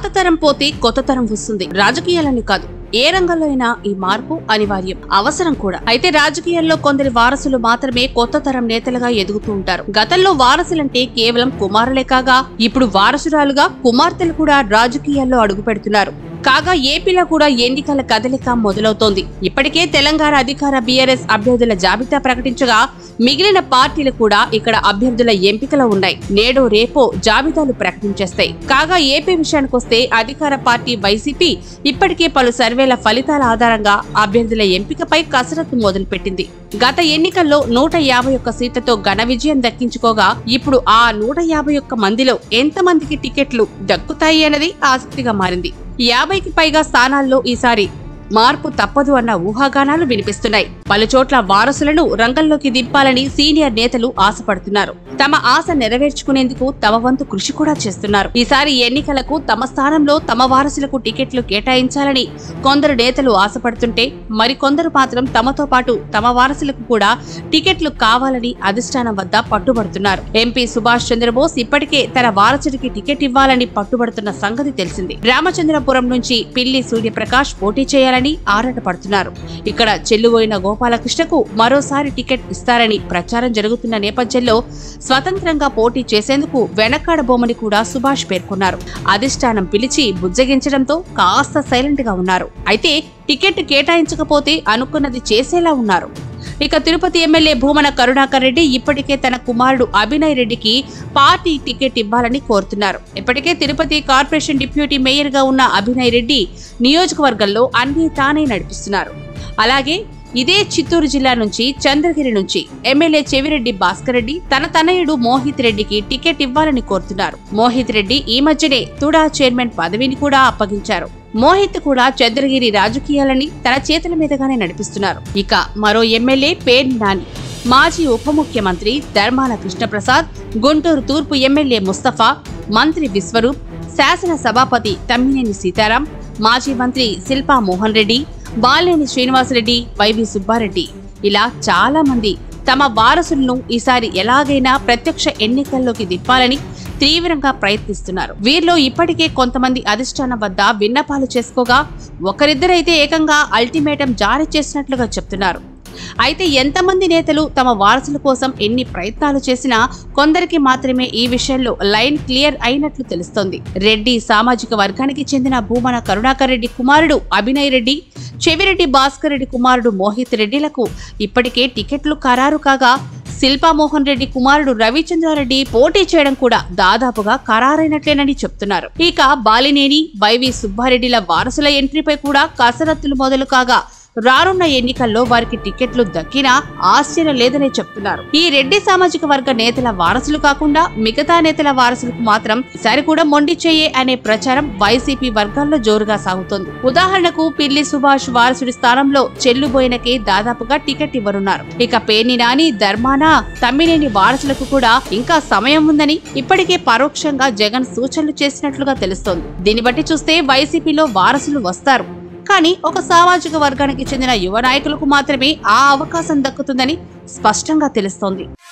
పాత తరం పోతే కొత్త తరం వస్తుంది రాజకీయాలని కాదు ఏ రంగంలో అయినా ఈ మార్పు అనివార్యం అవసరం కూడా అయితే రాజకీయాల్లో కొందరి వారసులు మాత్రమే కొత్త తరం నేతలుగా ఎదుగుతూ ఉంటారు గతంలో వారసులంటే కేవలం కుమారులే కాగా ఇప్పుడు వారసురాలుగా కుమార్తెలు కూడా రాజకీయాల్లో అడుగు పెడుతున్నారు కాగా ఏపీలో కూడా ఎన్నికల కదలిక మొదలవుతోంది ఇప్పటికే తెలంగాణ అధికార బీఆర్ఎస్ అభ్యర్థుల జాబితా ప్రకటించగా మిగిలిన పార్టీలు కూడా ఇక్కడ అభ్యర్థుల ఎంపికలు ఉన్నాయి నేడు రేపో జాబితాలు ప్రకటించేస్తాయి కాగా ఏపీ విషయానికొస్తే అధికార పార్టీ వైసీపీ ఇప్పటికే పలు సర్వేల ఫలితాల ఆధారంగా అభ్యర్థుల ఎంపికపై కసరత్తు మొదలుపెట్టింది గత ఎన్నికల్లో నూట యాభై ఒక్క సీట్లతో ఘన విజయం దక్కించుకోగా ఇప్పుడు ఆ నూట యాభై ఒక్క మందిలో ఎంతమందికి టికెట్లు దక్కుతాయి అన్నది ఆసక్తిగా మారింది యాభైకి పైగా స్థానాల్లో ఈసారి మార్పు తప్పదు అన్న ఊహాగానాలు వినిపిస్తున్నాయి పలుచోట్ల వారసులను రంగంలోకి దింపాలని సీనియర్ నేతలు ఆశపడుతున్నారు తమ ఆశ నెరవేర్చుకునేందుకు తమ వంతు కృషి కూడా చేస్తున్నారు ఈసారి ఎన్నికలకు తమ స్థానంలో తమ వారసులకు టికెట్లు కేటాయించాలని కొందరు నేతలు ఆశపడుతుంటే మరికొందరు మాత్రం తమతో పాటు తమ వారసులకు కూడా టికెట్లు కావాలని అధిష్టానం వద్ద పట్టుబడుతున్నారు ఎంపీ సుభాష్ చంద్రబోస్ ఇప్పటికే తన వారసుడికి టికెట్ ఇవ్వాలని పట్టుబడుతున్న సంగతి తెలిసింది రామచంద్రపురం నుంచి పిల్లి సూర్యప్రకాష్ పోటీ చేయాలని ఆరాటపడుతున్నారు ఇక్కడ చెల్లుబోయిన గోపాలకృష్ణకు మరోసారి టికెట్ ఇస్తారని ప్రచారం జరుగుతున్న నేపథ్యంలో స్వతంత్రంగా పోటీ చేసేందుకు వెనకాడబోమని కూడా సుభాష్ పేర్కొన్నారు అధిష్టానం పిలిచి బుజ్జగించడంతో కాస్త సైలెంట్ గా ఉన్నారు అయితే టికెట్ కేటాయించకపోతే అనుకున్నది చేసేలా ఉన్నారు ఇక తిరుపతి ఎమ్మెల్యే భూమన కరుణాకర్ రెడ్డి ఇప్పటికే తన కుమారుడు అభినయ్ రెడ్డికి పార్టీ టికెట్ ఇవ్వాలని కోరుతున్నారు ఇప్పటికే తిరుపతి కార్పొరేషన్ డిప్యూటీ మేయర్ గా ఉన్న అభినయ్ రెడ్డి నియోజకవర్గంలో అన్ని తానే నడిపిస్తున్నారు అలాగే ఇదే చిత్తూరు జిల్లా నుంచి చంద్రగిరి నుంచి ఎమ్మెల్యే చెవిరెడ్డి భాస్కర్ రెడ్డి తన తనయుడు మోహిత్ రెడ్డికి టికెట్ ఇవ్వాలని కోరుతున్నారు మోహిత్ రెడ్డి ఈ మధ్యనే తుడా చైర్మన్ పదవిని కూడా అప్పగించారు మోహిత్ కూడా చంద్రగిరి రాజకీయాలని తన చేతుల మీదుగానే నడిపిస్తున్నారు ఇక మరో ఎమ్మెల్యే పేర్ని నాని మాజీ ఉప ముఖ్యమంత్రి ధర్మాన కృష్ణప్రసాద్ గుంటూరు తూర్పు ఎమ్మెల్యే ముస్తఫా మంత్రి విశ్వరూప్ శాసన సభాపతి తమ్మినేని సీతారాం మాజీ మంత్రి శిల్పా మోహన్ రెడ్డి బాలేని శ్రీనివాసరెడ్డి వైవి సుబ్బారెడ్డి ఇలా చాలా మంది తమ వారసులను ఈసారి ఎలాగైనా ప్రత్యక్ష ఎన్నికల్లోకి దింపాలని తీవ్రంగా ప్రయత్నిస్తున్నారు వీరిలో ఇప్పటికే కొంతమంది అధిష్టానం వద్ద విన్నపాలు చేసుకోగా ఒకరిద్దరైతే ఏకంగా అల్టిమేటం జారీ చేసినట్లుగా చెప్తున్నారు అయితే ఎంతమంది నేతలు తమ వారసుల కోసం ఎన్ని ప్రయత్నాలు చేసినా కొందరికి మాత్రమే ఈ విషయంలో లైన్ క్లియర్ అయినట్లు తెలుస్తోంది రెడ్డి సామాజిక వర్గానికి చెందిన భూమన కరుణాకర్ రెడ్డి కుమారుడు అభినయ్ రెడ్డి చెవిరెడ్డి భాస్కర్ రెడ్డి కుమారుడు మోహిత్ రెడ్డిలకు ఇప్పటికే టికెట్లు ఖరారు కాగా శిల్పా మోహన్ రెడ్డి కుమారుడు రవిచంద్రారెడ్డి పోటీ చేయడం కూడా దాదాపుగా ఖరారైనట్లేనని చెప్తున్నారు ఇక బాలినేని వైవి సుబ్బారెడ్డిల వారసుల ఎంట్రీపై కూడా కసరత్తులు మొదలు కాగా రానున్న ఎన్నికల్లో వారికి టికెట్లు దక్కినా ఆశ్చర్యం లేదనే చెప్తున్నారు ఈ రెడ్డి సామాజిక వర్గ నేతల వారసులు కాకుండా మిగతా నేతల వారసులకు మాత్రం ఈసారి కూడా మొండి చెయ్యే అనే ప్రచారం వైసీపీ వర్గాల్లో జోరుగా సాగుతోంది ఉదాహరణకు పిల్లి సుభాష్ వారసుడి స్థానంలో చెల్లుబోయినకే దాదాపుగా టికెట్ ఇవ్వనున్నారు ఇక పేర్ని నాని ధర్మాన తమ్మినేని వారసులకు కూడా ఇంకా సమయం ఉందని ఇప్పటికే పరోక్షంగా జగన్ సూచనలు చేసినట్లుగా తెలుస్తోంది దీన్ని బట్టి చూస్తే వైసీపీలో వారసులు వస్తారు కానీ ఒక సామాజిక వర్గానికి చెందిన యువ నాయకులకు మాత్రమే ఆ అవకాశం దక్కుతుందని స్పష్టంగా తెలుస్తోంది